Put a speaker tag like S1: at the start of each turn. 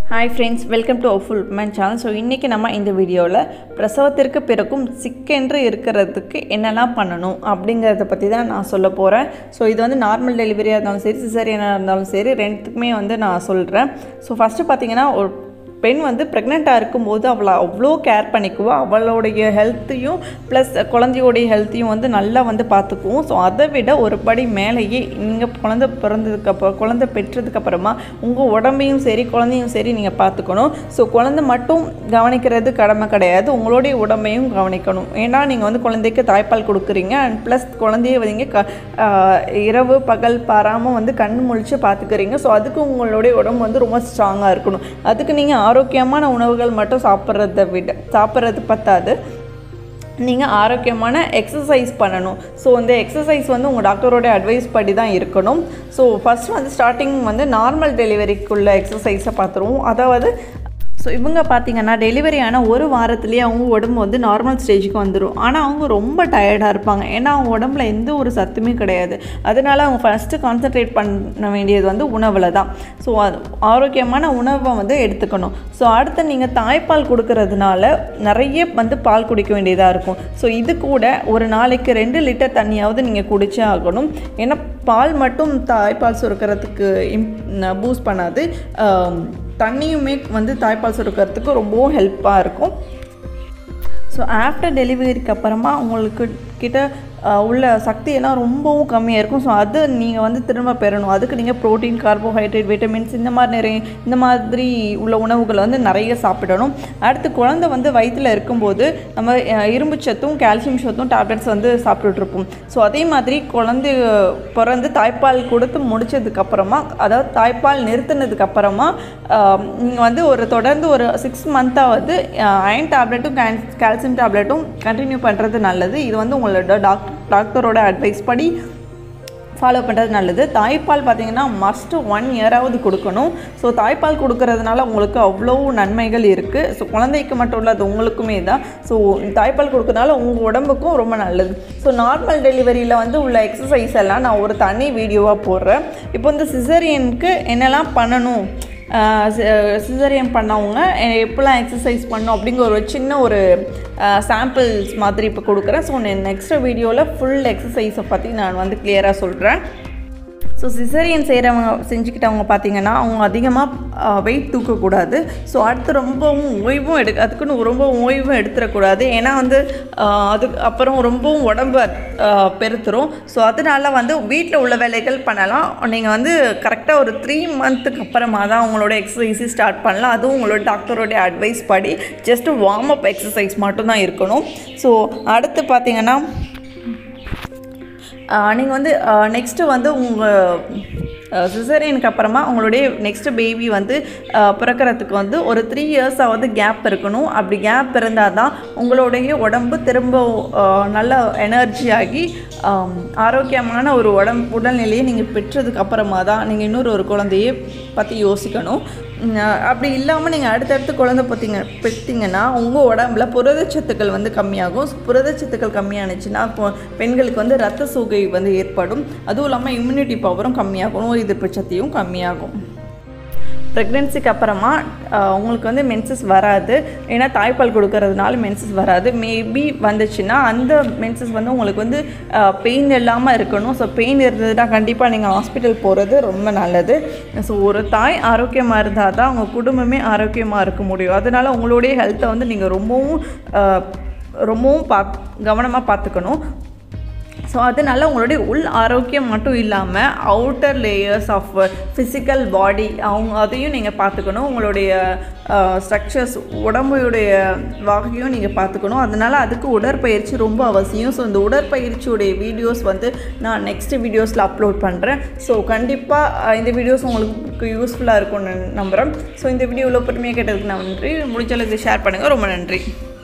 S1: hi friends welcome to full man channel so இன்றைக்கி நம்ம இந்த வீடியோவில் பிரசவத்திற்கு பிறகும் சிக்கென்று இருக்கிறதுக்கு என்னெல்லாம் பண்ணணும் அப்படிங்கிறத பற்றி தான் நான் சொல்ல போகிறேன் ஸோ இது வந்து நார்மல் டெலிவரியாக இருந்தாலும் சரி சிசேரியனாக இருந்தாலும் சரி ரெண்டுத்துக்குமே வந்து நான் சொல்கிறேன் ஸோ ஃபஸ்ட்டு பார்த்தீங்கன்னா ஒரு பெண் வந்து ப்ரெக்னெண்ட்டாக இருக்கும்போது அவளை அவ்வளோ கேர் பண்ணிக்குவா அவளுடைய ஹெல்த்தையும் ப்ளஸ் குழந்தையோடைய ஹெல்த்தையும் வந்து நல்லா வந்து பார்த்துக்குவோம் ஸோ அதை விட ஒரு படி மேலேயே நீங்கள் குழந்தை பிறந்ததுக்கப்புறம் குழந்தை பெற்றதுக்கப்புறமா உங்கள் உடம்பையும் சரி குழந்தையும் சரி நீங்கள் பார்த்துக்கணும் ஸோ குழந்தை மட்டும் கவனிக்கிறது கடமை கிடையாது உங்களுடைய உடம்பையும் கவனிக்கணும் ஏன்னா நீங்கள் வந்து குழந்தைக்கு தாய்ப்பால் கொடுக்குறீங்க அண்ட் ப்ளஸ் குழந்தைய வந்து க ஆஹ் இரவு பகல் பாராமல் வந்து கண் முழிச்சு பார்த்துக்கிறீங்க ஸோ அதுக்கு உங்களுடைய உடம்பு வந்து ரொம்ப ஸ்ட்ராங்காக இருக்கணும் அதுக்கு நீங்கள் ஆரோக்கியமான உணவுகள் மட்டும் சாப்பிட்றத விட சாப்பிட்றது பத்தாது நீங்கள் ஆரோக்கியமான எக்ஸசைஸ் பண்ணணும் ஸோ இந்த எக்ஸசைஸ் வந்து உங்கள் டாக்டரோட அட்வைஸ் படி தான் இருக்கணும் ஸோ ஃபஸ்ட் வந்து ஸ்டார்டிங் வந்து நார்மல் டெலிவரிக்குள்ள எக்ஸசைஸை பார்த்துருவோம் அதாவது ஸோ இவங்க பார்த்தீங்கன்னா டெலிவரி ஆன ஒரு வாரத்துலேயே அவங்க உடம்பு வந்து நார்மல் ஸ்டேஜுக்கு வந்துடும் ஆனால் அவங்க ரொம்ப டயர்டாக இருப்பாங்க ஏன்னா அவங்க உடம்புல எந்த ஒரு சத்துமே கிடையாது அதனால அவங்க ஃபஸ்ட்டு கான்சென்ட்ரேட் பண்ண வேண்டியது வந்து உணவில் தான் ஸோ அது ஆரோக்கியமான உணவை வந்து எடுத்துக்கணும் ஸோ அடுத்து நீங்கள் தாய்ப்பால் கொடுக்கறதுனால நிறைய வந்து பால் குடிக்க வேண்டியதாக இருக்கும் ஸோ இது கூட ஒரு நாளைக்கு ரெண்டு லிட்டர் தண்ணியாவது நீங்கள் குடிச்சே ஆகணும் ஏன்னா பால் மட்டும் தாய்ப்பால் சுரக்கிறதுக்கு இம் பூஸ்ட் பண்ணாது ஆம், தண்ணியுமே வந்து தாய்ப்பால் சுரக்கிறதுக்கு ரொம்பவும் ஹெல்ப்பாக இருக்கும் ஸோ ஆஃப்டர் டெலிவரிக்கு அப்புறமா உங்களுக்கு கிட்ட அஹ், உள்ள சக்தியெல்லாம் ரொம்பவும் கம்மியாக இருக்கும் ஸோ அது நீங்கள் வந்து திரும்ப பெறணும் அதுக்கு நீங்கள் ப்ரோட்டீன் கார்போஹைட்ரேட் விட்டமின்ஸ் இந்த மாதிரி நிறைய இந்த மாதிரி உள்ள உணவுகளை வந்து நிறைய சாப்பிடணும் அடுத்து குழந்தை வந்து வயிற்றில் இருக்கும்போது நம்ம அஹ், இரும்பு சத்தும் கால்சியம் சத்தும் டேப்லெட்ஸ் வந்து சாப்பிட்டுட்ருப்போம் ஸோ அதே மாதிரி குழந்தை பிறந்து தாய்ப்பால் கொடுத்து முடிச்சதுக்கப்புறமா அதாவது தாய்ப்பால் நிறுத்தினதுக்கு அப்புறமா நீங்கள் வந்து ஒரு தொடர்ந்து ஒரு சிக்ஸ் மந்த்தாவது அயன் டேப்லெட்டும் கால்சியம் டேப்லெட்டும் கண்டினியூ பண்ணுறது நல்லது இது வந்து உங்களோட டாக்டர் டாக்டரோட அட்வைஸ் படி ஃபாலோ பண்ணுறது நல்லது தாய்ப்பால் பார்த்தீங்கன்னா மஸ்ட்டு ஒன் இயராவது கொடுக்கணும் ஸோ தாய்ப்பால் கொடுக்கறதுனால உங்களுக்கு அவ்வளோ நன்மைகள் இருக்குது ஸோ குழந்தைக்கு மட்டும் இல்லை அது உங்களுக்குமே தான் ஸோ தாய்ப்பால் கொடுக்கறதுனால உங்கள் உடம்புக்கும் ரொம்ப நல்லது ஸோ நார்மல் டெலிவரியில் வந்து உள்ள எக்ஸசைஸ் எல்லாம் நான் ஒரு தனி வீடியோவாக போடுறேன் இப்போ இந்த சிசரியனுக்கு என்னெல்லாம் பண்ணணும் சிசரியன் பண்ணவங்க எப்படிலாம் எக்ஸசைஸ் பண்ணணும் அப்படிங்கிற ஒரு சின்ன ஒரு சாம்பிள்ஸ் மாதிரி இப்போ கொடுக்குறேன் ஸோ நெக்ஸ்ட் வீடியோவில் ஃபுல் எக்ஸசைஸை பற்றி நான் வந்து கிளியராக சொல்கிறேன் ஸோ சிசரியன் செய்கிறவங்க செஞ்சுக்கிட்டவங்க பார்த்தீங்கன்னா அவங்க அதிகமாக வெயிட் தூக்கக்கூடாது ஸோ அடுத்து ரொம்பவும் ஓய்வும் எடுக்க அதுக்குன்னு ரொம்ப ஓய்வும் எடுத்துடக்கூடாது ஏன்னா வந்து ஆஹ், அது அப்புறம் ரொம்பவும் உடம்பு ஆஹ், பெருத்துரும் ஸோ அதனால வந்து வீட்டில் உள்ள வேலைகள் பண்ணலாம் நீங்கள் வந்து கரெக்டாக ஒரு த்ரீ மந்த்துக்கு அப்புறமா தான் உங்களோட எக்ஸசைஸு ஸ்டார்ட் பண்ணலாம் அதுவும் உங்களோட டாக்டரோடைய அட்வைஸ் படி ஜஸ்ட் வார்ம் அப் எக்ஸசைஸ் மட்டும்தான் இருக்கணும் ஸோ அடுத்து பார்த்தீங்கன்னா நீங்கள் வந்து நெக்ஸ்ட்டு வந்து உங்கள் சிசரியனுக்கு அப்புறமா உங்களுடைய நெக்ஸ்ட் பேபி வந்து அஹ், பிறக்கறதுக்கு வந்து ஒரு த்ரீ இயர்ஸாவது கேப் இருக்கணும் அப்படி கேப் இருந்தால் தான் உங்களுடைய உடம்பு திரும்ப அஹ், நல்ல எனர்ஜி ஆகி ஆம், ஆரோக்கியமான ஒரு உடம்பு உடல்நிலையை நீங்கள் பெற்றதுக்கு அப்புறமா தான் நீங்கள் இன்னொரு ஒரு குழந்தைய பற்றி யோசிக்கணும் உம், அப்படி இல்லாமல் நீங்கள் அடுத்தடுத்து குழந்தை பார்த்தீங்க பெற்றீங்கன்னா உங்கள் உடம்புல புரதச்சத்துக்கள் வந்து கம்மியாகும் So, புரதச்சத்துக்கள் கம்மியானுச்சுன்னா இப்போ பெண்களுக்கு வந்து ரத்த சோகை வந்து ஏற்படும் அதுவும் இல்லாமல் இம்யூனிட்டி பவரும் கம்மியாகும் நோய் எதிர்ப்பு சக்தியும் கம்மியாகும் ப்ரெக்னென்சிக்கு அப்புறமா ஆஹ், உங்களுக்கு வந்து மென்சஸ் வராது ஏன்னா தாய்ப்பால் கொடுக்கறதுனால மென்சஸ் வராது மேபி வந்துச்சுன்னா அந்த மென்சஸ் வந்து உங்களுக்கு வந்து பெயின் இல்லாமல் இருக்கணும் ஸோ பெயின் இருந்ததுன்னா கண்டிப்பாக நீங்கள் ஹாஸ்பிட்டல் போகிறது ரொம்ப நல்லது ஸோ ஒரு தாய் ஆரோக்கியமாக இருந்தால் தான் உங்கள் குடும்பமே ஆரோக்கியமாக இருக்க முடியும் அதனால் உங்களுடைய ஹெல்த்தை வந்து நீங்கள் ரொம்பவும் ஆஹ், ரொம்பவும் பாத் கவனமாக பார்த்துக்கணும் ஸோ அதனால உங்களுடைய உள் ஆரோக்கியம் மட்டும் இல்லாமல் outer layers of physical body அவங்க அதையும் நீங்கள் பார்த்துக்கணும் உங்களுடைய ஸ்ட்ரக்சர்ஸ் உடம்புடைய வகையும் நீங்கள் பார்த்துக்கணும் அதனால் அதுக்கு உடற்பயிற்சி ரொம்ப அவசியம் ஸோ இந்த உடற்பயிற்சியுடைய வீடியோஸ் வந்து நான் நெக்ஸ்ட் வீடியோஸில் அப்லோட் பண்ணுறேன் ஸோ கண்டிப்பாக இந்த வீடியோஸ் உங்களுக்கு யூஸ்ஃபுல்லாக இருக்கும்னு நம்புகிறேன் ஸோ இந்த வீடியோவில் பொறுமையாக கேட்டதுக்கு நான் நன்றி முடிஞ்ச அளவுக்கு ஷேர் பண்ணுங்கள் ரொம்ப நன்றி